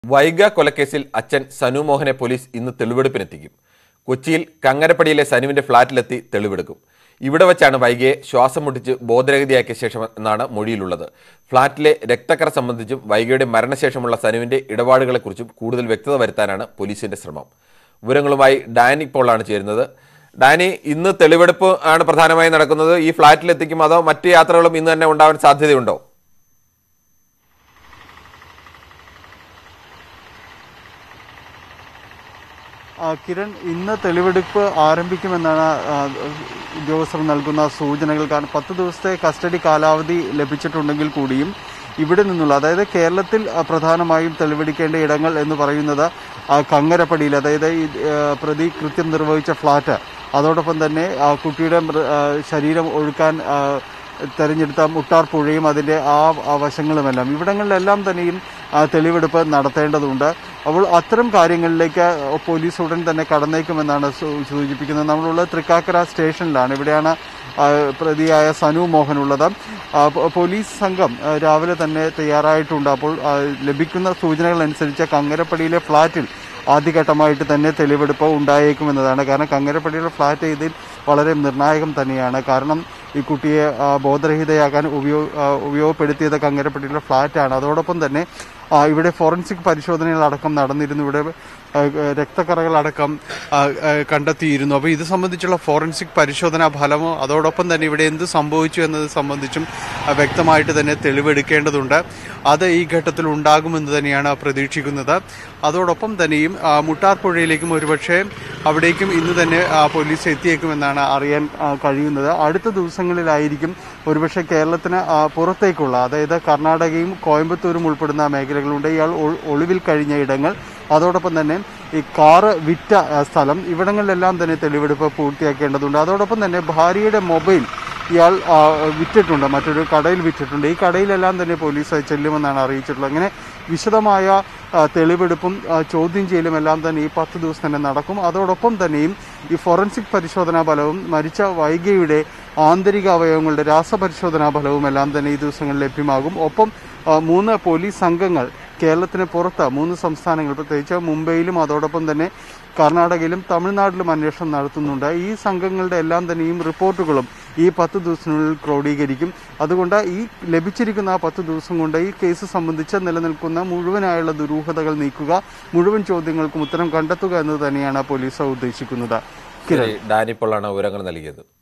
വൈഗ കൊലക്കേസിൽ അച്ഛൻ സനു മോഹനെ പോലീസ് ഇന്ന് തെളിവെടുപ്പിനെത്തിക്കും കൊച്ചിയിൽ കങ്ങരപ്പടിയിലെ സനുവിന്റെ ഫ്ളാറ്റിലെത്തി തെളിവെടുക്കും ഇവിടെ വച്ചാണ് വൈഗയെ ശ്വാസം മുട്ടിച്ച് ബോധരഹിതയാക്കിയ ശേഷം എന്നാണ് മൊഴിയിലുള്ളത് ഫ്ളാറ്റിലെ രക്തക്കറ സംബന്ധിച്ചും വൈഗയുടെ മരണശേഷമുള്ള സനുവിന്റെ ഇടപാടുകളെക്കുറിച്ചും കൂടുതൽ വ്യക്തത വരുത്താനാണ് പോലീസിന്റെ ശ്രമം വിവരങ്ങളുമായി ഡാനി പോളാണ് ചേരുന്നത് ഡാനി ഇന്ന് തെളിവെടുപ്പ് ആണ് പ്രധാനമായും നടക്കുന്നത് ഈ ഫ്ളാറ്റിലെത്തിക്കും അതോ മറ്റ് യാത്രകളും ഇന്ന് തന്നെ ഉണ്ടാവാൻ സാധ്യതയുണ്ടോ ആ, കിരൺ ഇന്ന് തെളിവെടുപ്പ് ആരംഭിക്കുമെന്നാണ് ആ, ഉദ്യോഗസ്ഥർ നൽകുന്ന സൂചനകൾ കാരണം പത്ത് ദിവസത്തെ കസ്റ്റഡി കാലാവധി ലഭിച്ചിട്ടുണ്ടെങ്കിൽ കൂടിയും ഇവിടെ നിന്നുള്ള അതായത് കേരളത്തിൽ ആ, പ്രധാനമായും തെളിവെടുക്കേണ്ട ഇടങ്ങൾ എന്ന് പറയുന്നത് ആ, കങ്ങരപ്പടിയിൽ അതായത് ഈ ആ, പ്രതി കൃത്യം നിർവഹിച്ച ഫ്ലാറ്റ് അതോടൊപ്പം തന്നെ ആ, കുട്ടിയുടെ മൃ- ആ, ശരീരം ഒഴുക്കാൻ ആ, തെരഞ്ഞെടുത്ത മുട്ടാർ പുഴയും അതിൻ്റെ ആ ആ വശങ്ങളുമെല്ലാം ഇവിടങ്ങളിലെല്ലാം തന്നെയും ആ, തെളിവെടുപ്പ് നടത്തേണ്ടതുണ്ട് അപ്പോൾ അത്തരം കാര്യങ്ങളിലേക്ക് പോലീസ് ഉടൻ തന്നെ കടന്നേക്കുമെന്നാണ് സൂ- സൂചിപ്പിക്കുന്നത് നമ്മളുള്ള തൃക്കാക്കര സ്റ്റേഷനിലാണ് ഇവിടെയാണ് ആ, പ്രതിയായ സനു മോഹൻ ഉള്ളത് ആ, പോ- പോലീസ് സംഘം ആ, രാവിലെ തന്നെ തയ്യാറായിട്ടുണ്ട് അപ്പോൾ ആ, ലഭിക്കുന്ന സൂചനകൾ അനുസരിച്ച് കങ്ങരപ്പടിയിലെ ഫ്ളാറ്റിൽ ആദ്യഘട്ടമായിട്ട് തന്നെ തെളിവെടുപ്പ് ഉണ്ടായേക്കുമെന്നതാണ് കാരണം കങ്ങരപ്പടിയുടെ ഫ്ലാറ്റ് ഇതിൽ വളരെ നിർണായകം തന്നെയാണ് കാരണം ഈ കുട്ടിയെ ആ, ബോധരഹിതയാക്കാൻ ഉപയോഗ ആ, ഉപയോഗപ്പെടുത്തിയത് കങ്ങരപ്പടിയിലെ ഫ്ലാറ്റാണ് അതോടൊപ്പം തന്നെ ആ, ഇവിടെ ഫോറൻസിക് പരിശോധനകളടക്കം നടന്നിരുന്നു ഇവിടെ ആ, രക്തക്കറകളടക്കം ആ, ആ, കണ്ടെത്തിയിരുന്നു അപ്പോൾ ഇത് സംബന്ധിച്ചുള്ള ഫോറൻസിക് പരിശോധനാ ഫലമോ അതോടൊപ്പം തന്നെ ഇവിടെ എന്ത് സംഭവിച്ചു എന്നത് സംബന്ധിച്ചും ആ, വ്യക്തമായിട്ട് തന്നെ തെളിവെടുക്കേണ്ടതുണ്ട് അത് ഈ ഘട്ടത്തിൽ ഉണ്ടാകുമെന്ന് തന്നെയാണ് പ്രതീക്ഷിക്കുന്നത് അതോടൊപ്പം തന്നെയും ആ, മുട്ടാർ പുഴയിലേക്കും ഒരുപക്ഷെ അവിടേക്കും ഇന്ന് തന്നെ ആ, പോലീസ് എത്തിയേക്കുമെന്നാണ് അറിയാൻ ആ, കഴിയുന്നത് അടുത്ത ദിവസങ്ങളിലായിരിക്കും ഒരുപക്ഷെ കേരളത്തിന് ആ, പുറത്തേക്കുള്ള അതായത് കർണാടകയും കോയമ്പത്തൂരും ഉൾപ്പെടുന്ന മേഖലകളുണ്ട് ഇയാൾ ഒ- ഒളിവിൽ കഴിഞ്ഞ ഇടങ്ങൾ അതോടൊപ്പം തന്നെ ഈ കാറ് വിറ്റ ആ, സ്ഥലം ഇവിടങ്ങളിലെല്ലാം തന്നെ തെളിവെടുപ്പ് പൂർത്തിയാക്കേണ്ടതുണ്ട് അതോടൊപ്പം തന്നെ ഭാര്യയുടെ മൊബൈൽ ഇയാൾ ആ, വിറ്റിട്ടുണ്ട് മറ്റൊരു കടയിൽ വിറ്റിട്ടുണ്ട് ഈ കടയിലെല്ലാം തന്നെ പോലീസ് ചെല്ലുമെന്നാണ് അറിയിച്ചിട്ടുള്ളത് അങ്ങനെ വിശദമായ ആ, തെളിവെടുപ്പും ആ, ചോദ്യം ചെയ്യലും എല്ലാം തന്നെ ഈ പത്ത് ദിവസം തന്നെ നടക്കും അതോടൊപ്പം തന്നെയും ഈ ഫോറൻസിക് പരിശോധനാ ഫലവും മരിച്ച വൈഗയുടെ ആന്തരിക അവയവങ്ങളുടെ രാസപരിശോധനാ ഫലവും എല്ലാം തന്നെ ഈ ദിവസങ്ങളിൽ ലഭ്യമാകും ഒപ്പം ആ, മൂന്ന് പോലീസ് സംഘങ്ങൾ കേരളത്തിന് പുറത്ത് മൂന്ന് സംസ്ഥാനങ്ങൾ പ്രത്യേകിച്ച് മുംബൈയിലും അതോടൊപ്പം തന്നെ കർണാടകയിലും തമിഴ്നാട്ടിലും അന്വേഷണം നടത്തുന്നുണ്ട് ഈ സംഘങ്ങളുടെ എല്ലാം തന്നെയും റിപ്പോർട്ടുകളും ഈ പത്ത് ദിവസത്തിനുള്ളിൽ ക്രോഡീകരിക്കും അതുകൊണ്ട് ഈ ലഭിച്ചിരിക്കുന്ന ആ പത്ത് ദിവസം കൊണ്ട് ഈ കേസ് സംബന്ധിച്ച് നിലനിൽക്കുന്ന മുഴുവനായുള്ള ദുരൂഹതകൾ നീക്കുക മുഴുവൻ ചോദ്യങ്ങൾക്കും ഉത്തരം കണ്ടെത്തുക എന്നത് തന്നെയാണ് പോലീസ് ഉദ്ദേശിക്കുന്നത് കിരൺ ഡാനി പോളാണ് വിവരങ്ങൾ നൽകിയത്